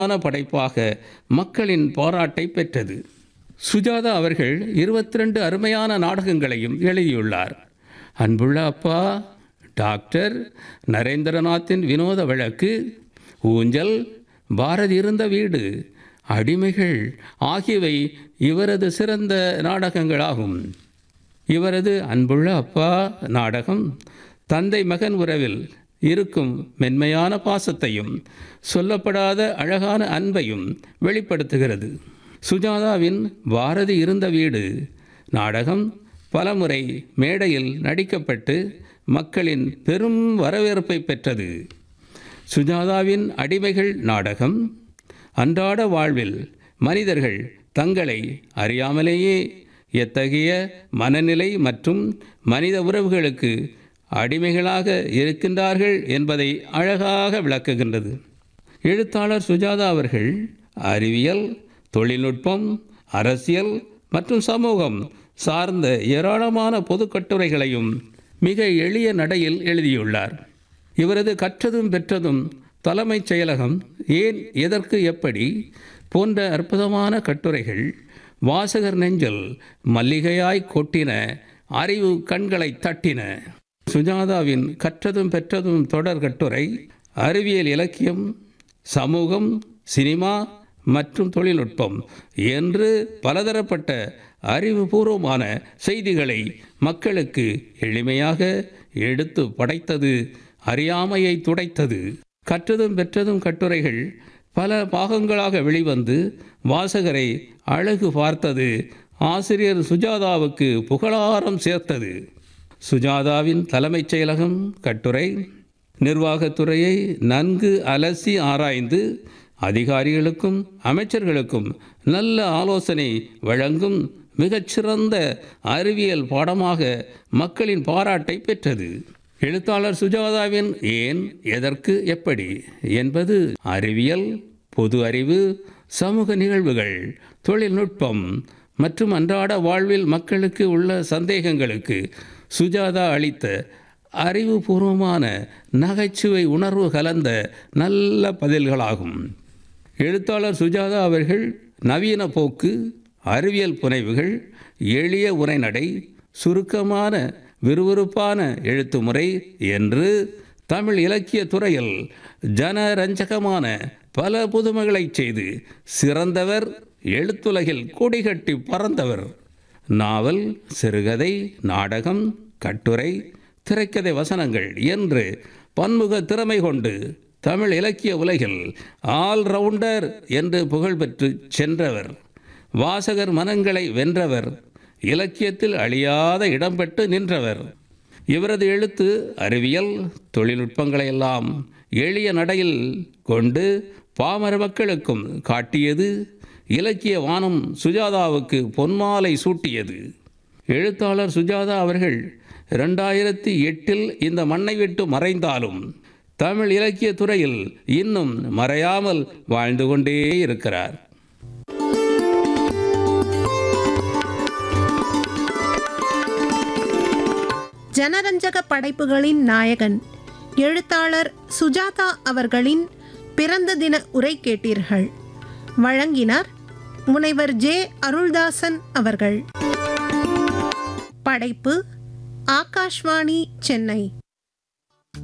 ஆன படைப்பாக மக்களின் பாராட்டை பெற்றது சுஜாதா அவர்கள் இருபத்தி ரெண்டு அருமையான நாடகங்களையும் எழுதியுள்ளார் அன்புள்ள அப்பா டாக்டர் நரேந்திரநாத்தின் வினோத வழக்கு ஊஞ்சல் பாரதி இருந்த வீடு அடிமைகள் ஆகியவை இவரது சிறந்த நாடகங்களாகும் இவரது அன்புள்ள அப்பா நாடகம் தந்தை மகன் உறவில் இருக்கும் மென்மையான பாசத்தையும் சொல்லப்படாத அழகான அன்பையும் வெளிப்படுத்துகிறது சுஜாதாவின் பாரதி இருந்த வீடு நாடகம் பலமுறை மேடையில் நடிக்கப்பட்டு மக்களின் பெரும் வரவேற்பை பெற்றது சுஜாதாவின் அடிமைகள் நாடகம் அன்றாட வாழ்வில் மனிதர்கள் தங்களை அறியாமலேயே எத்தகைய மனநிலை மற்றும் மனித உறவுகளுக்கு அடிமைகளாக இருக்கின்றார்கள் என்பதை அழகாக விளக்குகின்றது எழுத்தாளர் சுஜாதா அவர்கள் அறிவியல் தொழில்நுட்பம் அரசியல் மற்றும் சமூகம் சார்ந்த ஏராளமான பொது கட்டுரைகளையும் மிக எளிய நடையில் எழுதியுள்ளார் இவரது கற்றதும் பெற்றதும் தலைமைச் செயலகம் ஏன் எதற்கு எப்படி போன்ற அற்புதமான கட்டுரைகள் வாசகர் நெஞ்சல் மல்லிகையாய் கொட்டின அறிவு கண்களை தட்டின சுஜாதாவின் கற்றதும் பெற்றதும் தொடர் கட்டுரை அறிவியல் இலக்கியம் சமூகம் சினிமா மற்றும் தொழில்நுட்பம் என்று பலதரப்பட்ட அறிவுபூர்வமான செய்திகளை மக்களுக்கு எளிமையாக எடுத்து படைத்தது அறியாமையை துடைத்தது கற்றதும் பெற்றதும் கட்டுரைகள் பல பாகங்களாக வெளிவந்து வாசகரை அழகு பார்த்தது ஆசிரியர் சுஜாதாவுக்கு புகழாரம் சேர்த்தது சுஜாதாவின் தலைமைச் செயலகம் கட்டுரை நிர்வாகத்துறையை நன்கு அலசி ஆராய்ந்து அதிகாரிகளுக்கும் அமைச்சர்களுக்கும் நல்ல ஆலோசனை வழங்கும் மிகச்சிறந்த அறிவியல் பாடமாக மக்களின் பாராட்டை பெற்றது எழுத்தாளர் சுஜாதாவின் ஏன் எதற்கு எப்படி என்பது அறிவியல் பொது அறிவு சமூக நிகழ்வுகள் தொழில்நுட்பம் மற்றும் அன்றாட வாழ்வில் மக்களுக்கு உள்ள சந்தேகங்களுக்கு சுஜாதா அளித்த அறிவுபூர்வமான நகைச்சுவை உணர்வு கலந்த நல்ல பதில்களாகும் எழுத்தாளர் சுஜாதா அவர்கள் நவீன போக்கு அறிவியல் புனைவுகள் எளிய உரைநடை சுருக்கமான விறுவிறுப்பான எழுத்து முறை என்று தமிழ் இலக்கிய துறையில் ஜனரஞ்சகமான பல புதுமைகளை செய்து சிறந்தவர் எழுத்துலகில் கொடிகட்டி பறந்தவர் நாவல் சிறுகதை நாடகம் கட்டுரை திரைக்கதை வசனங்கள் என்று பன்முக திறமை கொண்டு தமிழ் இலக்கிய உலகில் ஆல்ரவுண்டர் என்று புகழ்பெற்று சென்றவர் வாசகர் மனங்களை வென்றவர் இலக்கியத்தில் அழியாத இடம் பெற்று நின்றவர் இவரது எழுத்து அறிவியல் தொழில்நுட்பங்களை எல்லாம் எளிய நடையில் கொண்டு பாமர மக்களுக்கும் காட்டியது இலக்கிய வானம் சுஜாதாவுக்கு பொன்மாலை சூட்டியது எழுத்தாளர் சுஜாதா அவர்கள் இரண்டாயிரத்தி எட்டில் இந்த மண்ணை விட்டு மறைந்தாலும் தமிழ் இலக்கிய துறையில் இன்னும் மறையாமல் வாழ்ந்து கொண்டே இருக்கிறார் ஜனரஞ்சக படைப்புகளின் நாயகன் எழுத்தாளர் சுஜாதா அவர்களின் பிறந்த தின உரை கேட்டீர்கள் வழங்கினார் முனைவர் ஜே அருள்தாசன் அவர்கள் படைப்பு ஆகாஷ்வாணி சென்னை